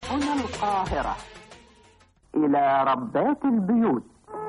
هنا القاهرة إلى ربات البيوت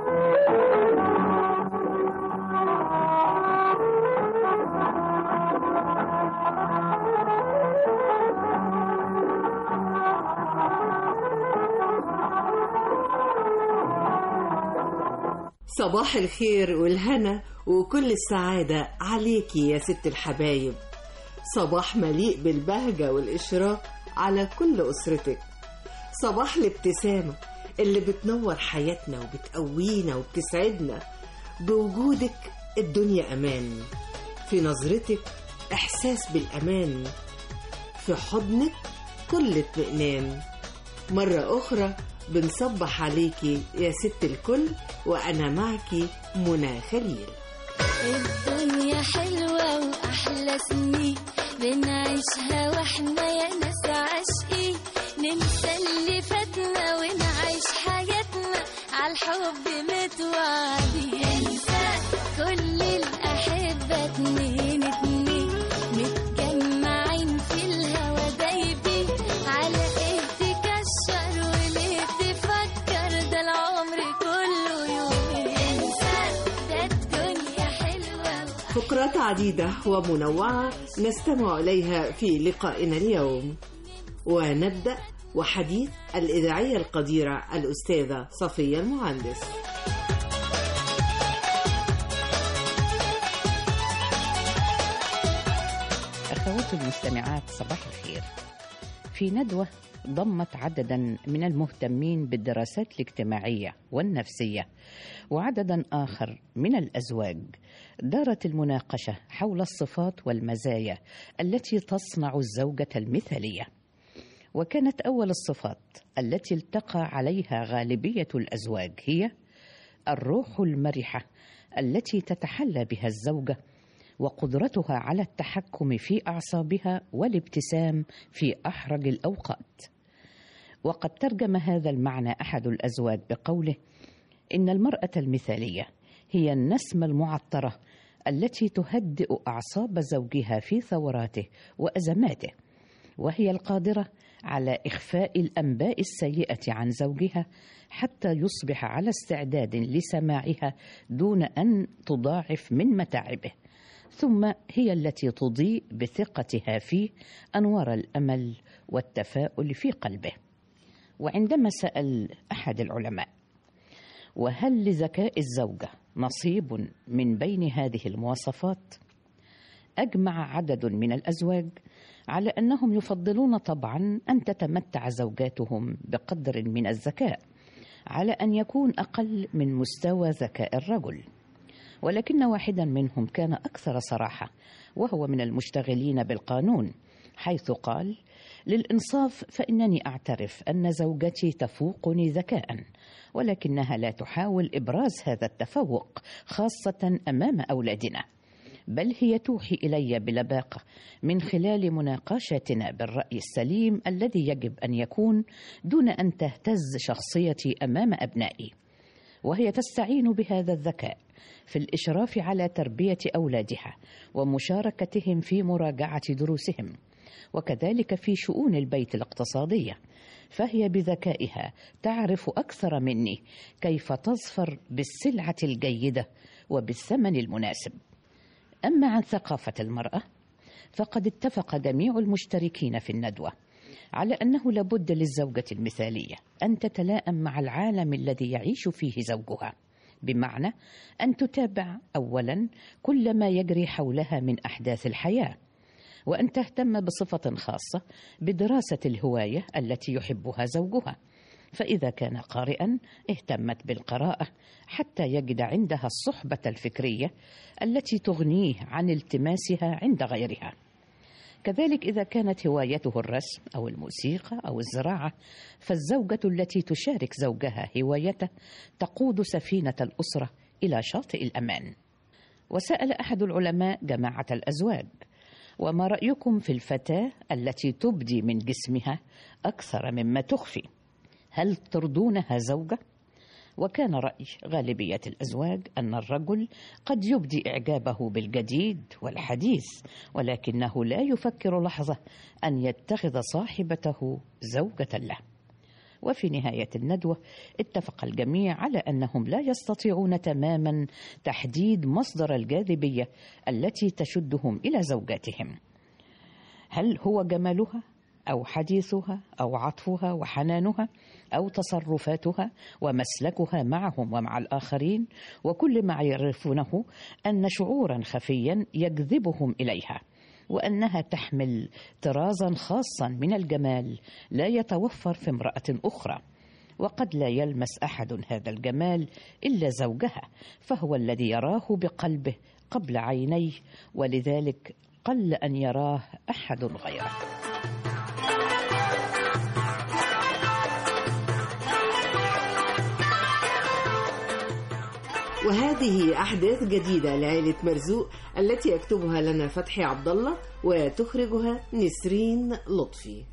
صباح الخير والهنا وكل السعادة عليكي يا ست الحبايب صباح مليء بالبهجة والإشراق على كل أسرتك صباح الابتسامة اللي بتنور حياتنا وبتقوينا وبتسعدنا بوجودك الدنيا أمان في نظرتك إحساس بالأمان في حضنك كل اطمئنان مرة أخرى بنصبح عليكي يا ست الكل وأنا معكي منى خليل الدنيا حلوة وأحلى سنين بنعيشها واحنا يا ناس عاشقين ننسى اللي فاتنا ونعيش حياتنا عالحب متوعدين انسى كل الأحبة اتنين اتنين متجمعين في الهوا دايبين على ايه تكشر وليه تفكر ده العمر كله يومين انسى ده الدنيا حلوة فقرات عديدة ومنوعة نستمع إليها في لقائنا اليوم ونبدأ وحديث الإذاعية القديرة الأستاذة صفية المهندس أخوات المستمعات صباح الخير في ندوة ضمت عددا من المهتمين بالدراسات الاجتماعية والنفسية وعددا آخر من الأزواج دارت المناقشة حول الصفات والمزايا التي تصنع الزوجة المثالية وكانت أول الصفات التي التقى عليها غالبية الأزواج هي الروح المرحة التي تتحلى بها الزوجة وقدرتها على التحكم في اعصابها والابتسام في احرج الاوقات وقد ترجم هذا المعنى احد الازواج بقوله ان المراه المثاليه هي النسمه المعطره التي تهدئ اعصاب زوجها في ثوراته وازماته وهي القادره على اخفاء الانباء السيئه عن زوجها حتى يصبح على استعداد لسماعها دون ان تضاعف من متاعبه ثم هي التي تضيء بثقتها فيه انوار الامل والتفاؤل في قلبه وعندما سال احد العلماء وهل لذكاء الزوجه نصيب من بين هذه المواصفات اجمع عدد من الازواج على انهم يفضلون طبعا ان تتمتع زوجاتهم بقدر من الذكاء على ان يكون اقل من مستوى ذكاء الرجل ولكن واحدا منهم كان اكثر صراحه وهو من المشتغلين بالقانون حيث قال للانصاف فانني اعترف ان زوجتي تفوقني ذكاء ولكنها لا تحاول ابراز هذا التفوق خاصه امام اولادنا بل هي توحي الي بلباقه من خلال مناقشتنا بالراي السليم الذي يجب ان يكون دون ان تهتز شخصيتي امام ابنائي وهي تستعين بهذا الذكاء في الاشراف على تربيه اولادها ومشاركتهم في مراجعه دروسهم وكذلك في شؤون البيت الاقتصاديه فهي بذكائها تعرف اكثر مني كيف تظفر بالسلعه الجيده وبالثمن المناسب اما عن ثقافه المراه فقد اتفق جميع المشتركين في الندوه على انه لابد للزوجه المثاليه ان تتلائم مع العالم الذي يعيش فيه زوجها بمعنى ان تتابع اولا كل ما يجري حولها من احداث الحياه وان تهتم بصفه خاصه بدراسه الهوايه التي يحبها زوجها فاذا كان قارئا اهتمت بالقراءه حتى يجد عندها الصحبه الفكريه التي تغنيه عن التماسها عند غيرها كذلك إذا كانت هوايته الرسم أو الموسيقى أو الزراعة فالزوجة التي تشارك زوجها هوايته تقود سفينة الأسرة إلى شاطئ الأمان. وسأل أحد العلماء جماعة الأزواج: وما رأيكم في الفتاة التي تبدي من جسمها أكثر مما تخفي؟ هل ترضونها زوجة؟ وكان رأي غالبية الأزواج أن الرجل قد يبدي إعجابه بالجديد والحديث ولكنه لا يفكر لحظة أن يتخذ صاحبته زوجة له وفي نهاية الندوة اتفق الجميع على أنهم لا يستطيعون تماما تحديد مصدر الجاذبية التي تشدهم إلى زوجاتهم هل هو جمالها أو حديثها أو عطفها وحنانها أو تصرفاتها ومسلكها معهم ومع الآخرين وكل ما يعرفونه أن شعورا خفيا يجذبهم إليها وأنها تحمل طرازا خاصا من الجمال لا يتوفر في امرأة أخرى وقد لا يلمس أحد هذا الجمال إلا زوجها فهو الذي يراه بقلبه قبل عينيه ولذلك قل أن يراه أحد غيره وهذه أحداث جديدة لعائلة مرزوق التي يكتبها لنا فتحي عبد الله وتخرجها نسرين لطفي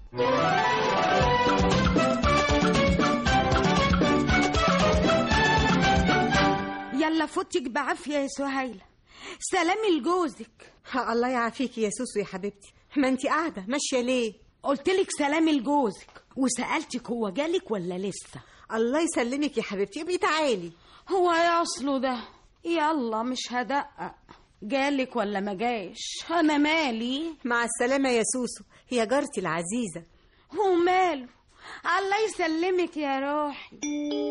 يلا فوتك بعافية يا سهيلة سلامي لجوزك الله يعافيكي يا سوسو يا حبيبتي ما انت قاعده ماشيه ليه قلتلك سلامي لجوزك وسألتك هو جالك ولا لسه الله يسلمك يا حبيبتي ابقي تعالي هو يا اصله ده يلا مش هدقق جالك ولا ما جاش انا مالي مع السلامه يا سوسو هي جارتي العزيزه هو ماله الله يسلمك يا روحي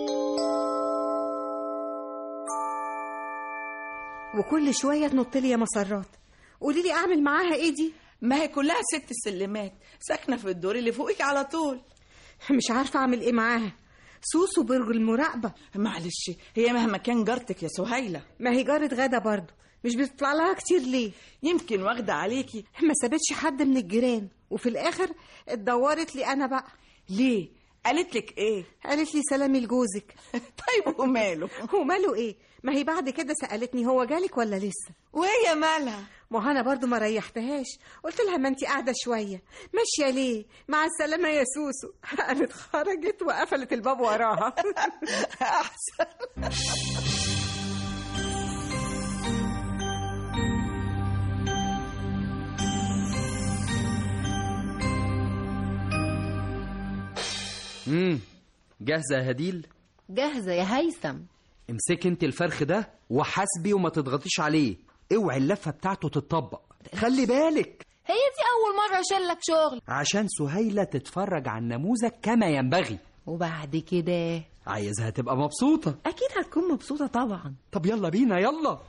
وكل شويه تنط لي يا مسرات قولي لي اعمل معاها ايه دي ما هي كلها ست سلمات ساكنة في الدور اللي فوقك على طول مش عارفه اعمل ايه معاها سوسو برج المراقبه معلش هي مهما كان جارتك يا سهيلة ما هي جاره غدا برضو مش بتطلع لها كتير ليه يمكن واخدة عليكي ما سابتش حد من الجيران وفي الاخر اتدورت لي انا بقى ليه قالت لك ايه قالت لي سلامي لجوزك طيب وماله وماله ايه ما هي بعد كده سالتني هو جالك ولا لسه وهي مالها ما هو انا برضو ما ريحتهاش قلت لها ما انت قاعده شويه ماشيه ليه مع السلامه يا سوسو قامت خرجت وقفلت الباب وراها احسن امم جاهزة يا هديل جاهزة يا هيثم امسك انت الفرخ ده وحاسبي وما تضغطيش عليه اوعي اللفة بتاعته تتطبق خلي بالك هي دي أول مرة أشيلك شغل عشان سهيلة تتفرج على النموذج كما ينبغي وبعد كده عايزها تبقى مبسوطة اكيد هتكون مبسوطه طبعا طب يلا بينا يلا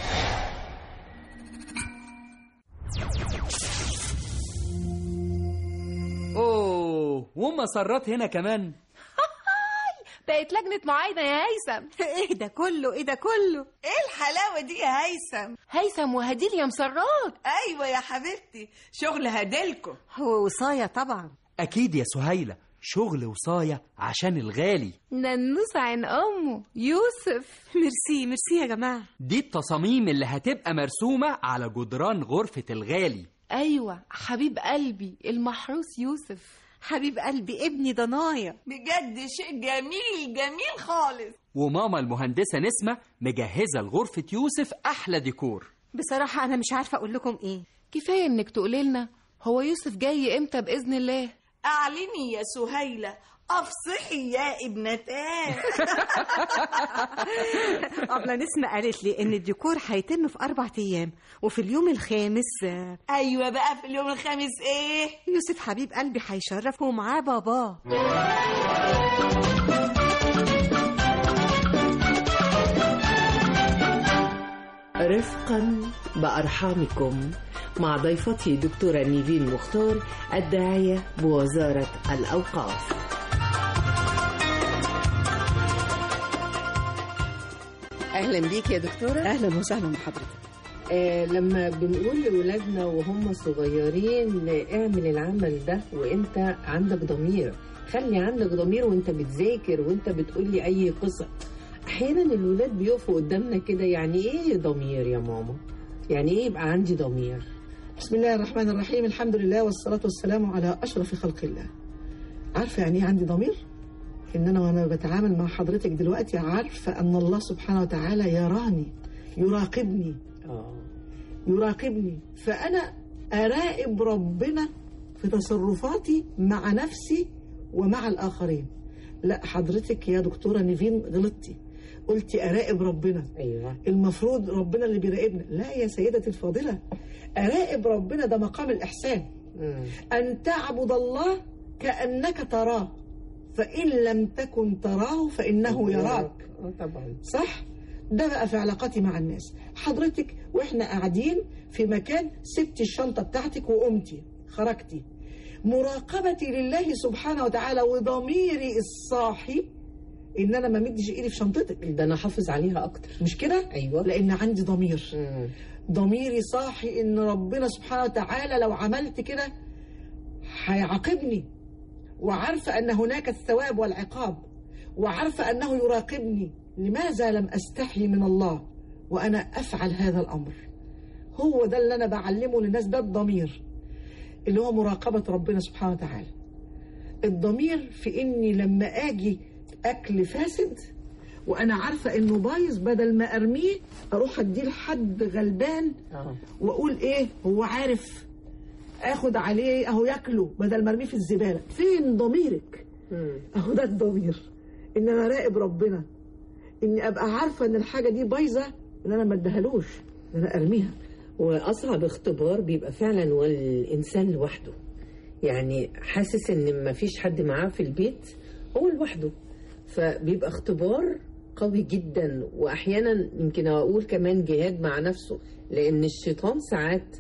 اوه ومسرات هنا كمان بقت لجنة معايدة يا هيثم ايه ده كله ايه ده كله ايه الحلاوة دي يا هيثم هيثم وهديل يا مسرات ايوه يا حبيبتي شغل هدلكوا هو وصايه طبعا اكيد يا سهيلة شغل وصاية عشان الغالي ننوس عن أمه يوسف ميرسي ميرسي يا جماعه دي التصاميم اللي هتبقى مرسومة على جدران غرفة الغالي أيوة حبيب قلبي المحروس يوسف حبيب قلبي ابني ضنايا بجد شيء جميل جميل خالص وماما المهندسة نسمة مجهزة لغرفة يوسف أحلى ديكور بصراحه انا مش عارفه اقول لكم ايه كفاية إنك تقولي لنا هو يوسف جاي إمتى بإذن الله اعلني يا سهيلة افصحي يا ابنتان أبلة نسمة قالت لي إن الديكور هيتم في أربع أيام وفي اليوم الخامس آه، ايوه بقى في اليوم الخامس ايه يوسف حبيب قلبي هيشرف ومعاه باباه رفقا بأرحامكم مع ضيفتي دكتورة نيفين مختار الداعية بوزارة الأوقاف أهلا بيك يا دكتورة اهلا وسهلا بحضرتك آه لما بنقول لولادنا وهم صغيرين اعمل العمل ده وانت عندك ضمير خلي عندك ضمير وانت بتذاكر وانت بتقول لي اي قصة احيانا الولاد بيقفوا قدامنا كده يعني ايه ضمير يا ماما يعني ايه يبقى عندي ضمير بسم الله الرحمن الرحيم الحمد لله والصلاة والسلام على أشرف خلق الله عارفة يعني ايه عندي ضمير إن أنا وأنا بتعامل مع حضرتك دلوقتي عارفة أن الله سبحانه وتعالى يراني يراقبني اه يراقبني فأنا أراقب ربنا في تصرفاتي مع نفسي ومع الآخرين لا حضرتك يا دكتوره نيفين غلطتي قلتي اراقب ربنا ايوه المفروض ربنا اللي بيراقبنا لا يا سيدتي الفاضله اراقب ربنا ده مقام الاحسان مم. أن تعبد الله كأنك تراه فإن لم تكن تراه فإنه يراك اه طبعا صح؟ ده بقى في علاقاتي مع الناس حضرتك وإحنا قاعدين في مكان سبتي الشنطة بتاعتك وقمتي خرجتي مراقبتي لله سبحانه وتعالى وضميري الصاحي إن أنا ما مدش إيدي في شنطتك ده انا حافظ عليها اكتر مش كده؟ ايوه لأن عندي ضمير مم. ضميري صاحي ان ربنا سبحانه وتعالى لو عملت كده هيعاقبني وعارفه ان هناك الثواب والعقاب وعارفه انه يراقبني لماذا لم استحي من الله وانا افعل هذا الامر هو ده اللي انا بعلمه للناس ده الضمير اللي هو مراقبه ربنا سبحانه وتعالى الضمير في اني لما اجي اكل فاسد وانا عارفه انه بايظ بدل ما ارميه اروح اديه لحد غلبان اه واقول ايه هو عارف اخد عليه اهو ياكله بدل ما ارميه في الزباله فين ضميرك مم. اهو ده الضمير ان انا راقب ربنا اني ابقى عارفه ان الحاجه دي بايظه ان انا ما اديهالوش ان انا ارميها واصعب اختبار بيبقى فعلا والانسان لوحده يعني حاسس ان ما فيش حد معاه في البيت هو لوحده فبيبقى اختبار قوي جدا واحيانا يمكن اقول كمان جهاد مع نفسه لان الشيطان ساعات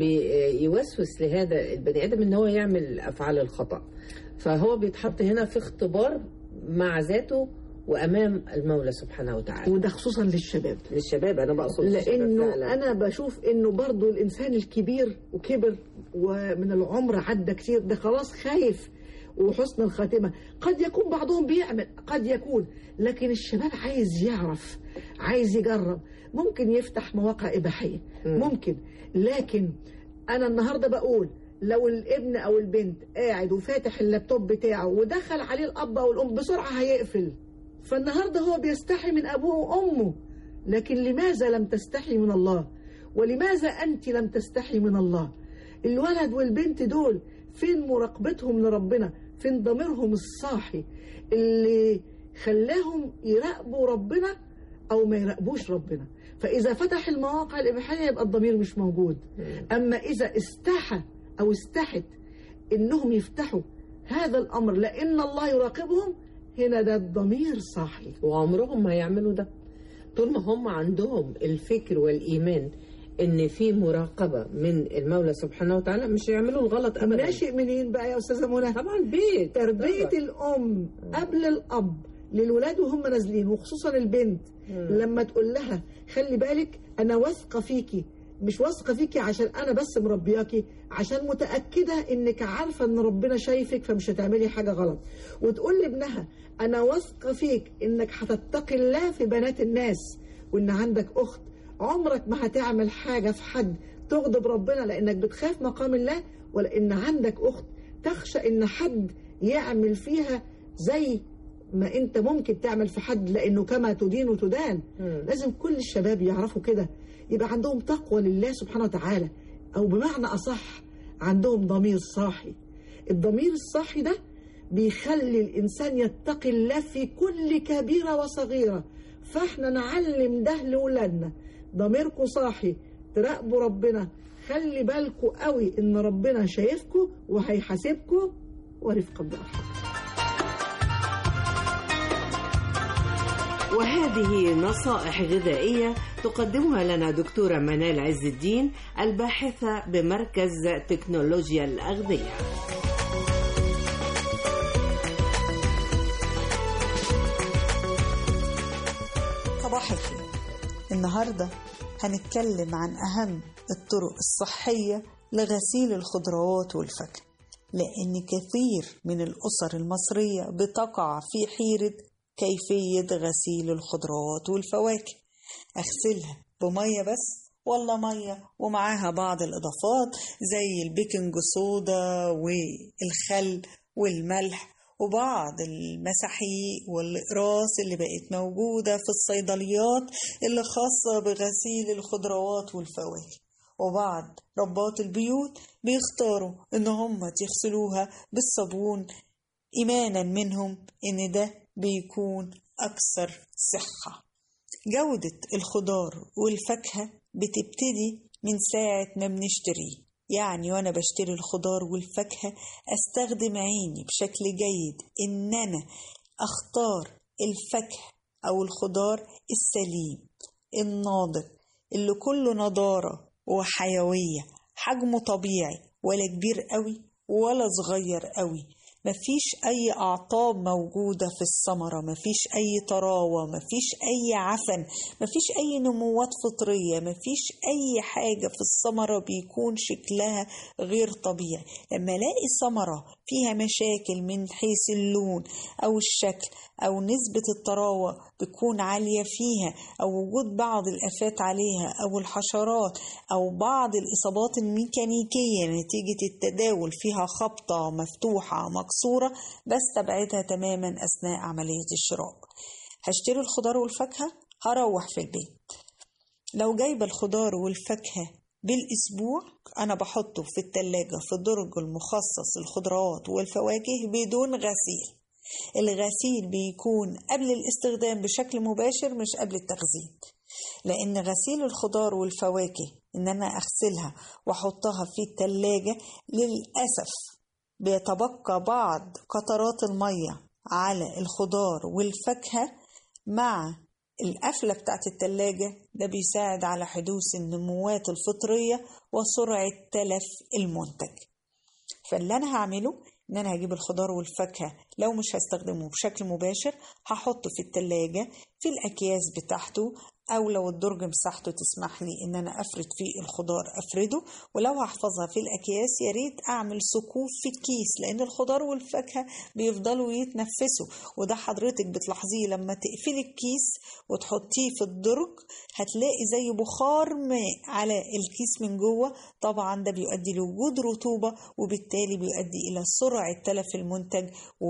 بيوسوس لهذا البني ادم ان هو يعمل افعال الخطا فهو بيتحط هنا في اختبار مع ذاته وامام المولى سبحانه وتعالى وده خصوصا للشباب للشباب انا بقصد الشباب لانه فعلاً. انا بشوف انه برضو الانسان الكبير وكبر ومن العمر عدى كتير ده خلاص خايف وحسن الخاتمه قد يكون بعضهم بيعمل قد يكون لكن الشباب عايز يعرف عايز يجرب ممكن يفتح مواقع اباحيه ممكن لكن انا النهارده بقول لو الابن او البنت قاعد وفاتح اللابتوب بتاعه ودخل عليه الاب او الام بسرعه هيقفل فالنهارده هو بيستحي من ابوه وامه لكن لماذا لم تستحي من الله ولماذا انت لم تستحي من الله الولد والبنت دول فين مراقبتهم لربنا فين ضميرهم الصاحي اللي خلاهم يراقبوا ربنا او ما يراقبوش ربنا فاذا فتح المواقع الاباحيه يبقى الضمير مش موجود اما اذا استحى او استحت انهم يفتحوا هذا الامر لان الله يراقبهم هنا ده الضمير صاحي وعمرهم ما يعملوا ده طول ما هم عندهم الفكر والإيمان إن في مراقبة من المولى سبحانه وتعالى مش هيعملوا الغلط أبدا ناشئ منين بقى يا استاذه منى طبعا بيت تربيه طبعاً. الام قبل الاب للولاد وهم نازلين وخصوصا البنت لما تقول لها خلي بالك انا واثقه فيكي مش واثقه فيكي عشان انا بس مربياكي عشان متاكده انك عارفه ان ربنا شايفك فمش هتعملي حاجه غلط وتقول لابنها انا واثقه فيك انك هتتقي الله في بنات الناس وان عندك اخت عمرك ما هتعمل حاجه في حد تغضب ربنا لانك بتخاف مقام الله ولان عندك اخت تخشى ان حد يعمل فيها زي ما انت ممكن تعمل في حد لانه كما تدين تدان لازم كل الشباب يعرفوا كده يبقى عندهم تقوى لله سبحانه وتعالى او بمعنى اصح عندهم ضمير صاحي الضمير الصاحي ده بيخلي الانسان يتقي الله في كل كبيره وصغيره فاحنا نعلم ده لاولادنا ضميركم صاحي تراقبوا ربنا خلي بالكم قوي ان ربنا شايفكم وهيحاسبكم ورفقا بالارحام وهذه نصائح غذائية تقدمها لنا دكتورة منال عز الدين الباحثة بمركز تكنولوجيا الأغذية صباح الخير النهاردة هنتكلم عن أهم الطرق الصحية لغسيل الخضروات والفاكهة لأن كثير من الأسر المصرية بتقع في حيرة كيفية غسيل الخضروات والفواكه أغسلها بمية بس ولا مية ومعاها بعض الإضافات زي البيكنج صودا والخل والملح وبعض المساحيق والإقراص اللي بقت موجودة في الصيدليات اللي خاصة بغسيل الخضروات والفواكه وبعض ربات البيوت بيختاروا إن هم يغسلوها بالصابون إيمانا منهم إن ده بيكون أكثر صحة جودة الخضار والفاكهة بتبتدي من ساعة ما بنشتريه يعني وأنا بشتري الخضار والفاكهة أستخدم عيني بشكل جيد إن أنا أختار الفاكهة أو الخضار السليم الناضج اللي كله نضارة وحيوية حجمه طبيعي ولا كبير قوي ولا صغير قوي مفيش أي أعطاب موجودة في الثمرة مفيش أي طراوة مفيش أي عفن مفيش أي نموات فطرية مفيش أي حاجة في الثمرة بيكون شكلها غير طبيعي لما ألاقي ثمرة فيها مشاكل من حيث اللون أو الشكل أو نسبة الطراوة بتكون عالية فيها أو وجود بعض الآفات عليها أو الحشرات أو بعض الإصابات الميكانيكية نتيجة التداول فيها خبطة مفتوحة مكسورة بستبعدها تماما أثناء عملية الشراء هشتري الخضار والفاكهة هروح في البيت لو جايبة الخضار والفاكهة بالأسبوع أنا بحطه في التلاجة في الدرج المخصص للخضروات والفواكه بدون غسيل الغسيل بيكون قبل الاستخدام بشكل مباشر مش قبل التخزين لأن غسيل الخضار والفواكه إن أنا أغسلها وأحطها في التلاجة للأسف بيتبقى بعض قطرات المية على الخضار والفاكهة مع القفلة بتاعت التلاجة ده بيساعد على حدوث النموات الفطرية وسرعة تلف المنتج فاللي أنا هعمله إن أنا هجيب الخضار والفاكهة لو مش هستخدمه بشكل مباشر هحطه في التلاجة في الأكياس بتاعته أو لو الدرج مساحته تسمح لي إن أنا أفرد فيه الخضار أفرده ولو هحفظها في الأكياس يا ريت أعمل ثقوب في الكيس لأن الخضار والفاكهة بيفضلوا يتنفسوا وده حضرتك بتلاحظيه لما تقفلي الكيس وتحطيه في الدرج هتلاقي زي بخار ماء على الكيس من جوه طبعا ده بيؤدي لوجود رطوبة وبالتالي بيؤدي إلى سرعة تلف المنتج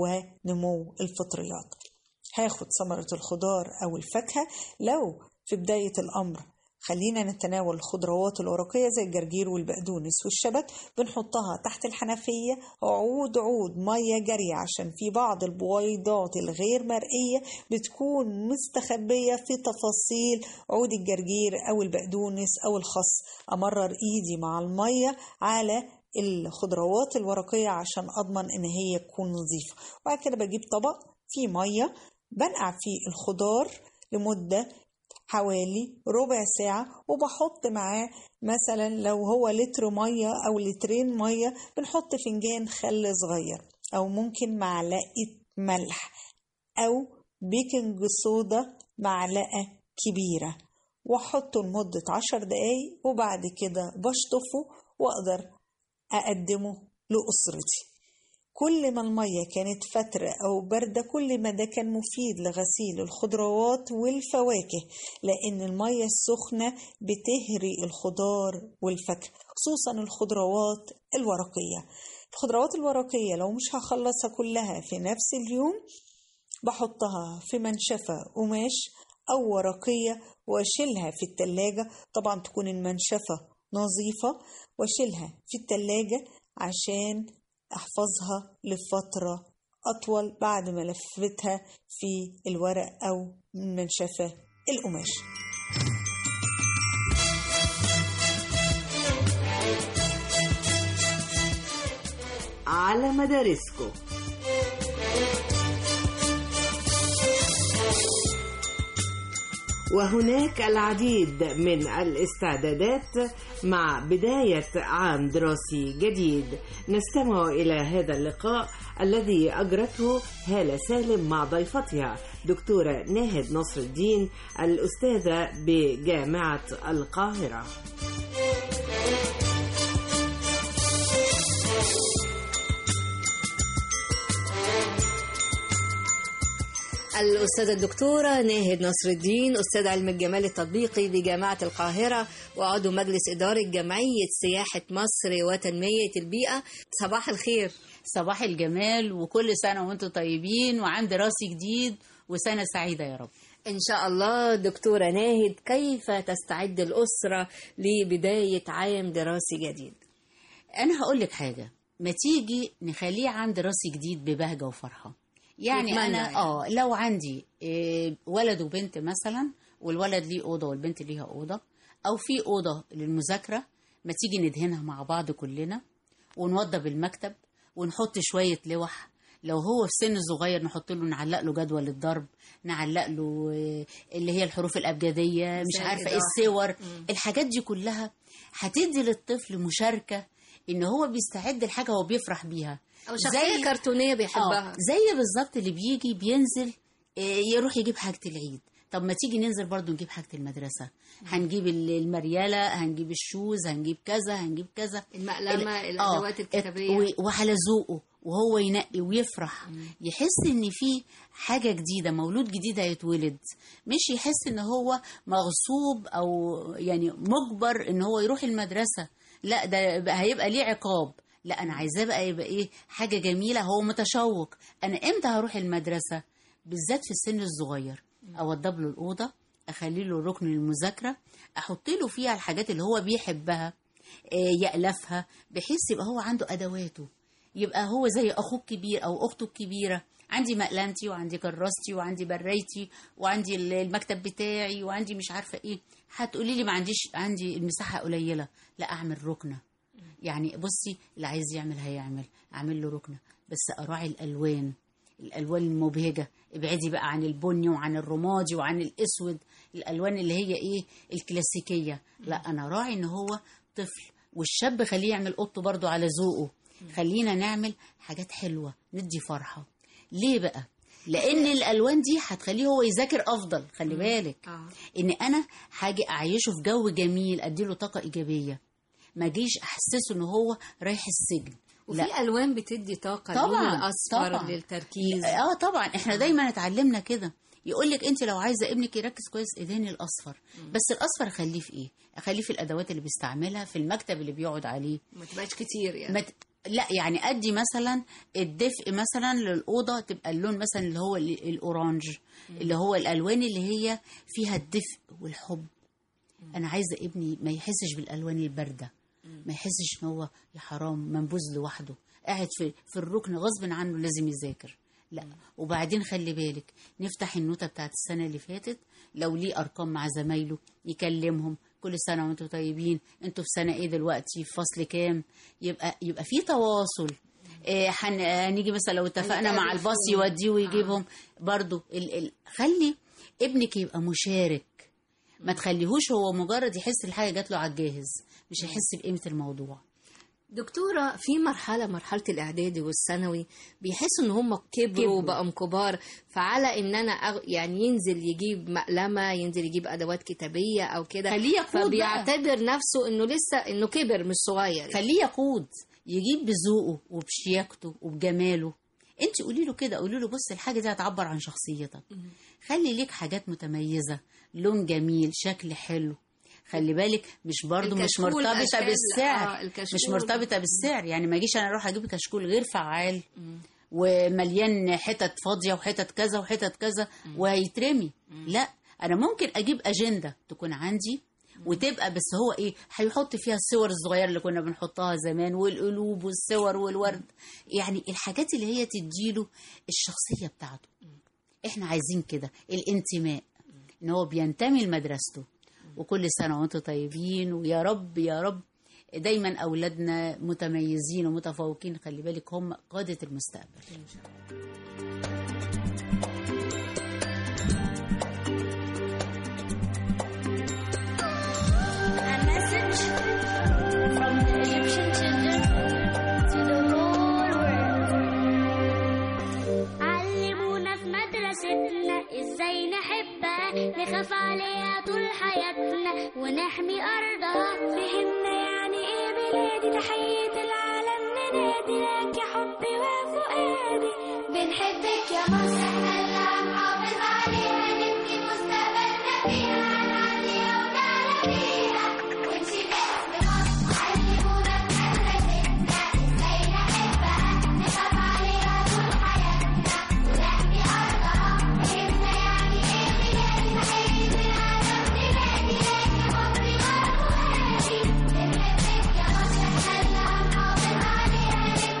ونمو الفطريات هاخد ثمرة الخضار أو الفاكهة لو في بداية الأمر خلينا نتناول الخضروات الورقية زي الجرجير والبقدونس والشبت بنحطها تحت الحنفية عود عود مية جارية عشان في بعض البويضات الغير مرئية بتكون مستخبية في تفاصيل عود الجرجير أو البقدونس أو الخس أمرر إيدي مع المية على الخضروات الورقية عشان أضمن إن هي تكون نظيفة وبعد كده بجيب طبق فيه مية بنقع فيه الخضار لمدة حوالي ربع ساعة وبحط معاه مثلا لو هو لتر مية أو لترين مية بنحط فنجان خل صغير أو ممكن معلقة ملح أو بيكنج صودا معلقة كبيرة وأحطه لمدة عشر دقايق وبعد كده بشطفه وأقدر أقدمه لأسرتي كل ما المية كانت فترة أو باردة كل ما ده كان مفيد لغسيل الخضروات والفواكه لأن المية السخنة بتهري الخضار والفاكهة خصوصا الخضروات الورقية الخضروات الورقية لو مش هخلصها كلها في نفس اليوم بحطها في منشفة قماش أو ورقية وأشيلها في التلاجة طبعا تكون المنشفة نظيفة وأشيلها في التلاجة عشان أحفظها لفترة أطول بعد ما لفتها في الورق أو منشفة القماش على مدارسكم وهناك العديد من الاستعدادات مع بداية عام دراسي جديد نستمع إلى هذا اللقاء الذي أجرته هالة سالم مع ضيفتها دكتورة ناهد نصر الدين الأستاذة بجامعة القاهرة الأستاذة الدكتورة ناهد نصر الدين أستاذ علم الجمال التطبيقي بجامعة القاهرة وعضو مجلس إدارة جمعية سياحة مصر وتنمية البيئة صباح الخير صباح الجمال وكل سنة وانتم طيبين وعام دراسي جديد وسنة سعيدة يا رب إن شاء الله دكتورة ناهد كيف تستعد الأسرة لبداية عام دراسي جديد أنا هقول لك حاجة ما تيجي نخليه عند راس جديد ببهجه وفرحه يعني يتمنى انا يعني. اه لو عندي إيه، ولد وبنت مثلا والولد ليه اوضه والبنت ليها اوضه او في اوضه للمذاكره ما تيجي ندهنها مع بعض كلنا ونوضب المكتب ونحط شويه لوح لو هو في سن صغير نحط له نعلق له جدول الضرب نعلق له آه، اللي هي الحروف الابجديه مش زي عارفه ايه الإيضاح. الصور الحاجات دي كلها هتدي للطفل مشاركه ان هو بيستعد لحاجه هو بيفرح بيها أو شخصية كرتونية بيحبها. آه، زي بالظبط اللي بيجي بينزل آه، يروح يجيب حاجه العيد طب ما تيجي ننزل برضو نجيب حاجه المدرسه هنجيب ال- المرياله هنجيب الشوز هنجيب كذا هنجيب كذا المقلمة، ال- الأدوات آه، الكتابية. و- وعلى ذوقه وهو ينقي ويفرح يحس ان في حاجه جديده مولود جديد هيتولد مش يحس ان هو مغصوب او يعني مجبر ان هو يروح المدرسه لا ده بقى هيبقى ليه عقاب لا انا عايزاه بقى يبقى ايه حاجه جميله هو متشوق انا امتى هروح المدرسه بالذات في السن الصغير اوضب له الاوضه اخلي له ركن للمذاكره احط له فيها الحاجات اللي هو بيحبها آه، يألفها بحيث يبقى هو عنده ادواته يبقى هو زي اخوه الكبير او اخته الكبيره عندي مقلمتي وعندي كراستي وعندي برايتي وعندي ال- المكتب بتاعي وعندي مش عارفه ايه هتقولي لي ما عنديش عندي المساحه قليله لا اعمل ركنه يعني بصي اللي عايز يعمل هيعمل اعمل له ركنه بس اراعي الالوان الالوان المبهجه ابعدي بقى عن البني وعن الرمادي وعن الاسود الالوان اللي هي ايه الكلاسيكيه لا انا راعي ان هو طفل والشاب خليه يعمل اوضته برضو على ذوقه خلينا نعمل حاجات حلوه ندي فرحه ليه بقى لان الالوان دي هتخليه هو يذاكر افضل خلي بالك ان انا حاجه اعيشه في جو جميل اديله طاقه ايجابيه ما جيش احسسه ان هو رايح السجن وفي الوان بتدي طاقه اللون طبعا الاصفر طبعا. للتركيز اه طبعا احنا دايما اتعلمنا كده يقول لك انت لو عايزه ابنك يركز كويس ادهني الاصفر بس الاصفر اخليه في ايه اخليه في الادوات اللي بيستعملها في المكتب اللي بيقعد عليه ما تبقاش كتير يعني مت... لا يعني ادي مثلا الدفء مثلا للاوضه تبقى اللون مثلا اللي هو ال- الاورانج اللي هو الالوان اللي هي فيها الدفء والحب انا عايزه ابني ما يحسش بالالوان البارده ما يحسش ان هو يا حرام منبوذ لوحده قاعد في في الركن غصب عنه لازم يذاكر لا وبعدين خلي بالك نفتح النوتة بتاعت السنة اللي فاتت لو ليه أرقام مع زمايله يكلمهم كل سنة وانتم طيبين انتوا في سنة ايه دلوقتي في فصل كام يبقى يبقى في تواصل إيه حن... هنيجي مثلا لو اتفقنا مع هنتقابل الباص فين؟ يوديه ويجيبهم برضو ال... ال... خلي ابنك يبقى مشارك ما تخليهوش هو مجرد يحس الحاجة جات له على الجاهز مش هيحس بقيمة الموضوع دكتورة في مرحلة مرحلة الإعدادي والثانوي بيحسوا إن هم كبروا وبقوا كبار فعلى إن أنا أغ... يعني ينزل يجيب مقلمة ينزل يجيب أدوات كتابية أو كده خليه يقود بقى. فبيعتبر نفسه إنه لسه إنه كبر مش صغير يعني. خليه يقود يجيب بذوقه وبشياكته وبجماله انت قولي له كده قولي له بص الحاجه دي هتعبر عن شخصيتك خلي ليك حاجات متميزه لون جميل شكل حلو خلي بالك مش برضو مش الكشكول مرتبطه أشكال- بالسعر آه، الكشكول. مش مرتبطه بالسعر يعني ما اجيش انا اروح اجيب كشكول غير فعال ومليان حتت فاضيه وحتت كذا وحتت كذا وهيترمي لا انا ممكن اجيب اجنده تكون عندي وتبقى بس هو ايه هيحط فيها الصور الصغيره اللي كنا بنحطها زمان والقلوب والصور والورد يعني الحاجات اللي هي تديله الشخصيه بتاعته احنا عايزين كده الانتماء ان هو بينتمي لمدرسته وكل سنه وانتم طيبين ويا رب يا رب دايما اولادنا متميزين ومتفوقين خلي بالك هم قاده المستقبل A message from the Egyptian children to the whole world. علمونا في مدرستنا ازاي نحبها نخاف عليها طول حياتنا ونحمي ارضها فهمنا يعني ايه بلادي تحية العالم ننادي لك يا حبي وفؤادي بنحبك يا مصر احنا اللي هنحافظ عليها نبني مستقبلنا فيها هنعدي اولادنا فيها ونشيل اسم مصر علمونا في مدرستنا ازاي نحبها نخاف عليها طول حياتنا ونحمي ارضها فهمنا يعني ايه بلادي تحية العالم ننادي لك يا حبي وفؤادي بنحبك يا مصر احنا اللي هنحافظ عليها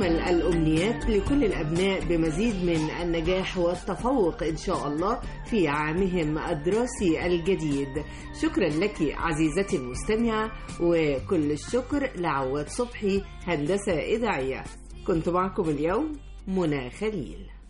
وأجمل الأمنيات لكل الأبناء بمزيد من النجاح والتفوق إن شاء الله في عامهم الدراسي الجديد شكرا لك عزيزتي المستمعة وكل الشكر لعواد صبحي هندسة إذاعية كنت معكم اليوم منى خليل